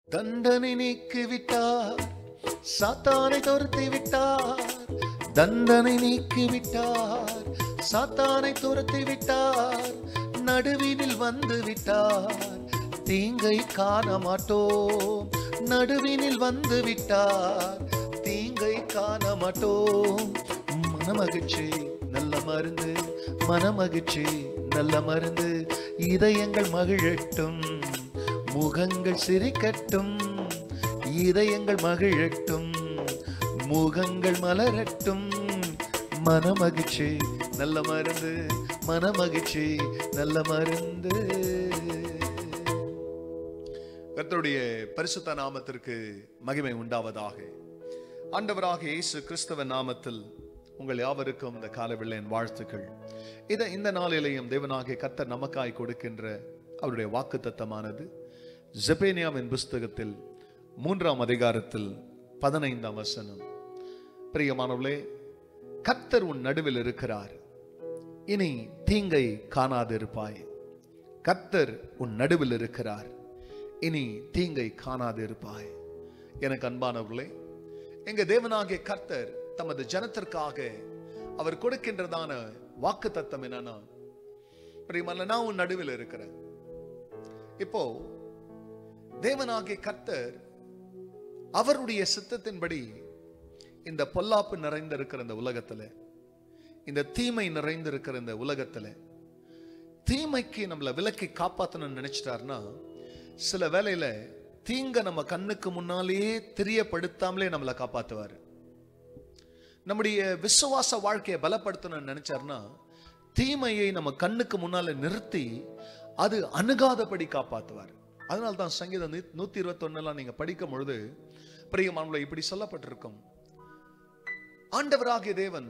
தண்டனை நீக்கி விட்டார் சாத்தானை துரத்தி விட்டார் தண்டனை நீக்கி விட்டார் சாத்தானை துரத்தி விட்டார் நடுவினில் வந்து விட்டார் தீங்கை காண மாட்டோம் நடுவினில் வந்து விட்டார் தீங்கை காண மாட்டோம் மனமகிழ்ச்சி நல்ல மருந்து மனமகிழ்ச்சி நல்ல மருந்து இதயங்கள் மகிழட்டும் முகங்கள் சிரிக்கட்டும் இதயங்கள் மகிழட்டும் முகங்கள் மலரட்டும் மனமகிழ்ச்சி நல்ல மருந்து மனமகிழ்ச்சி நல்ல மருந்து கர்த்தருடைய பரிசுத்த நாமத்திற்கு மகிமை உண்டாவதாக ஆண்டவராக இயேசு கிறிஸ்தவ நாமத்தில் உங்கள் யாவருக்கும் இந்த காலவில்லையின் வாழ்த்துக்கள் இதை இந்த நாளிலேயும் தேவனாகிய கர்த்தர் நமக்காய் கொடுக்கின்ற அவருடைய வாக்கு தத்தமானது ஜெபேனியாவின் புஸ்தகத்தில் மூன்றாம் அதிகாரத்தில் பதினைந்தாம் வசனம் பிரியமானவர்களே கர்த்தர் உன் நடுவில் இருக்கிறார் இனி தீங்கை காணாதிருப்பாய் கர்த்தர் உன் நடுவில் இருக்கிறார் இனி தீங்கை காணாதிருப்பாய் எனக்கு அன்பானவர்களே எங்க தேவனாகிய கர்த்தர் தமது ஜனத்திற்காக அவர் கொடுக்கின்றதான வாக்கு தத்தம் என்னன்னா பிரியமல்ல நான் உன் நடுவில் இருக்கிறேன் இப்போ தேவனாகிய கர்த்தர் அவருடைய சித்தத்தின்படி இந்த பொல்லாப்பு நிறைந்திருக்கிற இந்த உலகத்துல இந்த தீமை நிறைந்திருக்கிற இந்த உலகத்துல தீமைக்கு நம்மளை விலக்கி காப்பாத்தணும்னு நினைச்சிட்டாருன்னா சில வேளையில தீங்க நம்ம கண்ணுக்கு முன்னாலேயே தெரியப்படுத்தாமலே நம்மளை காப்பாத்துவாரு நம்முடைய விசுவாச வாழ்க்கையை பலப்படுத்தணும்னு நினைச்சாருன்னா தீமையை நம்ம கண்ணுக்கு முன்னால நிறுத்தி அது அணுகாதபடி காப்பாத்துவார் அதனால தான் சங்கீதம் நூ- நூத்தி இருபத்தி ஒண்ணுலாம் நீங்க படிக்கும் பொழுது பிரியமானவளை இப்படி சொல்லப்பட்டிருக்கும் ஆண்டவராகிய தேவன்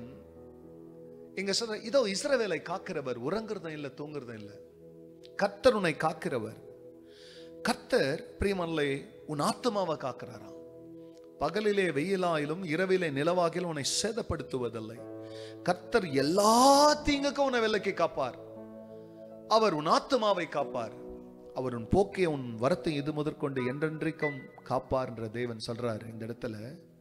இங்க சொல்ற இதோ இஸ்ரவேலை காக்கிறவர் உறங்குறதும் இல்லை தூங்குறதும் இல்லை கர்த்தர் உன்னை காக்கிறவர் கர்த்தர் பிரியமல்லே உன் ஆத்மாவை காக்கிறாராம் பகலிலே வெயிலாயிலும் இரவிலே நிலவாகிலும் உன்னை சேதப்படுத்துவதில்லை கர்த்தர் எல்லா தீங்குக்கும் உன்னை விலக்கி காப்பார் அவர் உன் ஆத்மாவை காப்பார் அவர் உன் போக்கிய உன் வரத்தை இது முதற்கொண்டு என்றென்றைக்கும் காப்பார் என்ற தேவன் சொல்றாரு இந்த இடத்துல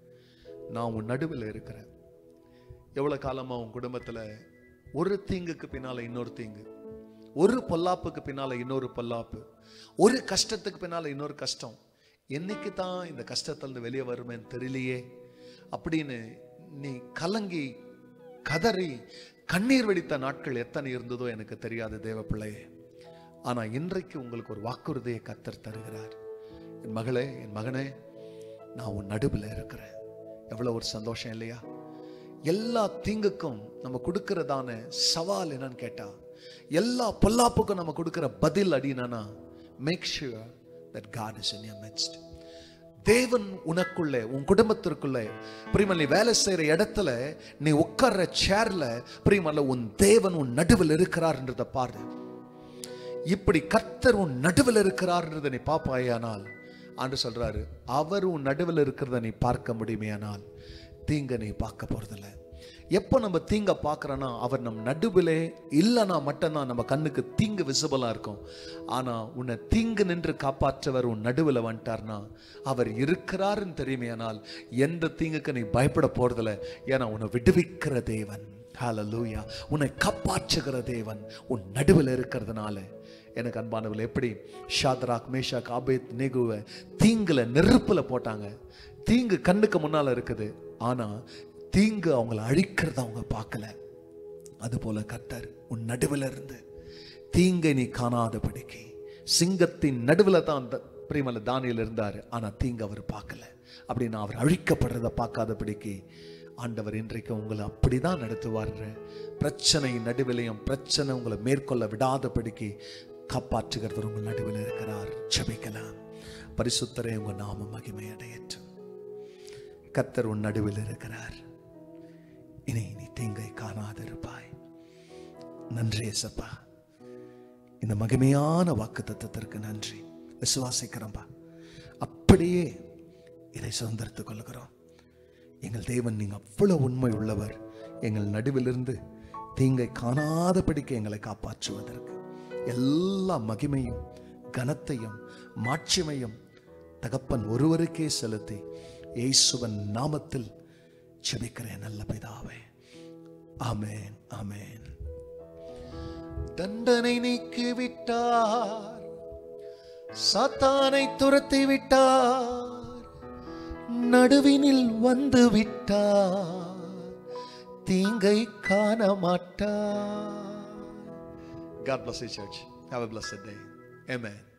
நான் உன் நடுவில் இருக்கிறேன் எவ்வளவு காலமா உன் குடும்பத்துல ஒரு தீங்குக்கு பின்னால இன்னொரு தீங்கு ஒரு பொல்லாப்புக்கு பின்னால இன்னொரு பொல்லாப்பு ஒரு கஷ்டத்துக்கு பின்னால இன்னொரு கஷ்டம் என்னைக்கு தான் இந்த கஷ்டத்திலிருந்து வெளியே வருமேன்னு தெரியலையே அப்படின்னு நீ கலங்கி கதறி கண்ணீர் வெடித்த நாட்கள் எத்தனை இருந்ததோ எனக்கு தெரியாது தேவ பிள்ளையே ஆனா இன்றைக்கு உங்களுக்கு ஒரு வாக்குறுதியை கத்தர் தருகிறார் என் மகளே என் மகனே நான் உன் நடுவில் இருக்கிறேன் எவ்வளவு ஒரு சந்தோஷம் இல்லையா எல்லா தீங்குக்கும் நம்ம கொடுக்கறதான சவால் என்னன்னு கேட்டா எல்லா பொல்லாப்புக்கும் நம்ம கொடுக்கிற பதில் அடினா make sure that God is in your midst தேவன் உனக்குள்ளே உன் குடும்பத்திற்குள்ளே பிரிமல் நீ வேலை செய்யற இடத்துல நீ உட்கார்ற சேர்ல பிரிமல்ல உன் தேவன் உன் நடுவில் இருக்கிறார்ன்றதை பாரு இப்படி கர்த்தர் உன் நடுவில் இருக்கிறார்ன்றதை நீ பார்ப்பாயானால் ஆண்டு சொல்றாரு அவர் உன் நடுவில் இருக்கிறத நீ பார்க்க முடியுமேயானால் தீங்க நீ பார்க்க போறதில்ல எப்போ நம்ம தீங்க பார்க்கறோன்னா அவர் நம் நடுவிலே இல்லைன்னா மட்டும்தான் நம்ம கண்ணுக்கு தீங்கு விசிபிளா இருக்கும் ஆனா உன்னை தீங்கு நின்று காப்பாற்றவர் உன் நடுவில் வந்துட்டார்னா அவர் இருக்கிறாருன்னு தெரியுமேயானால் எந்த தீங்குக்கு நீ பயப்பட போறதில்ல ஏன்னா உன்னை விடுவிக்கிற தேவன் ஹalleluya உன்னை காப்பாற்றுகிற தேவன் உன் நடுவில் இருக்கிறதுனால எனக்கு அன்பானவர்கள் எப்படி ஷாத்ராக் மேஷாக் ஆபேத் நேகுவை தீங்குல நெருப்புல போட்டாங்க தீங்கு கண்ணுக்கு முன்னால இருக்குது ஆனா தீங்கு அவங்கள அழிக்கிறத அவங்க பார்க்கல அதுபோல கர்த்தர் உன் நடுவில் இருந்து தீங்கை நீ காணாதபடிக்கு சிங்கத்தின் நடுவில் தான் அந்த பிரியமல தானியல் இருந்தார் ஆனா தீங்கு அவர் பார்க்கல அப்படின்னா அவர் அழிக்கப்படுறத பார்க்காதபடிக்கு ஆண்டவர் இன்றைக்கு உங்களை அப்படிதான் நடத்துவார் பிரச்சனை நடுவிலையும் பிரச்சனை உங்களை மேற்கொள்ள விடாதபடிக்கு காப்பாற்றுகிறவர் உங்கள் நடுவில் இருக்கிறார் ஜெபிக்கலாம் பரிசுத்தரே உங்க நாம மகிமை அடையட்டும் கத்தர் உன் நடுவில் இருக்கிறார் இனி நீ தீங்கை காணாதிருப்பாய் நன்றி ஏசப்பா இந்த மகிமையான வாக்கு தத்துவத்திற்கு நன்றி விசுவாசிக்கிறோம்பா அப்படியே இதை சுதந்திரத்துக் கொள்கிறோம் எங்கள் தேவன் நீங்க அவ்வளவு உண்மை உள்ளவர் எங்கள் நடுவிலிருந்து தீங்கை காணாதபடிக்கு எங்களை காப்பாற்றுவதற்கு எல்லா மகிமையும் கனத்தையும் மாட்சிமையும் தகப்பன் ஒருவருக்கே செலுத்தி இயேசுவன் நாமத்தில் ஜெபிக்கிறேன் நல்ல பிதாவே ஆமென் ஆமென் தண்டனை நீக்கி விட்டார் சாத்தானை துரத்தி விட்டார் நடுவினில் வந்து விட்டார் தீங்கை காண மாட்டார் God bless you, church. Have a blessed day. Amen.